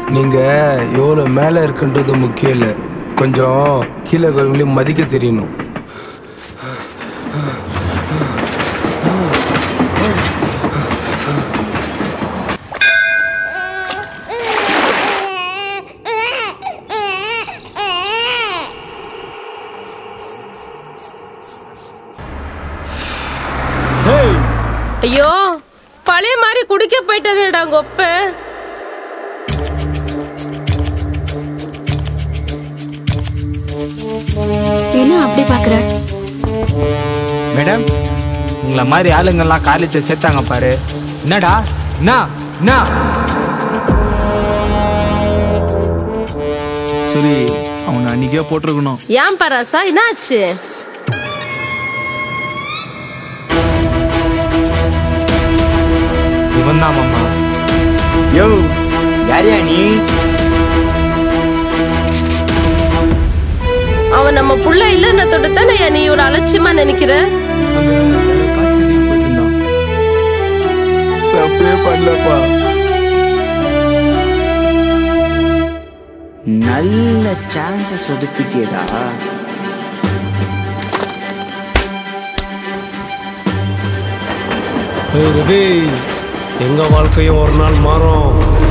நீங்க எவ்வளோ மேலே இருக்குன்றது முக்கியம் இல்லை கொஞ்சம் கீழே இருக்கிறவங்களையும் மதிக்க தெரியணும் ஐயோ பழைய மாதிரி குடிக்க போயிட்டதுடா கொப்ப என்ன அப்படி பாக்குற மேடம் உங்களை மாதிரி ஆளுங்கெல்லாம் காலேஜை சேர்த்தாங்க பாரு என்னடா என்ன என்ன சரி அவனை அன்னைக்கே போட்டிருக்கணும் ஏன் பராசா என்னாச்சு இவன் தான் மாமா யோ யாரையா நீ அவன் நம்ம புள்ள இல்லைன்னத்தோட தானே நீ இவ்வளவு அலட்சியமா நினைக்கிற காசு தூக்கிட்டு போயிட்டு இருந்தான் தப்பே பண்ணலப்பா நல்ல சான்ஸ சொதுப்பிட்டியடா ஏய் ரவி எங்க வாழ்க்கையும் ஒரு நாள் மாறும்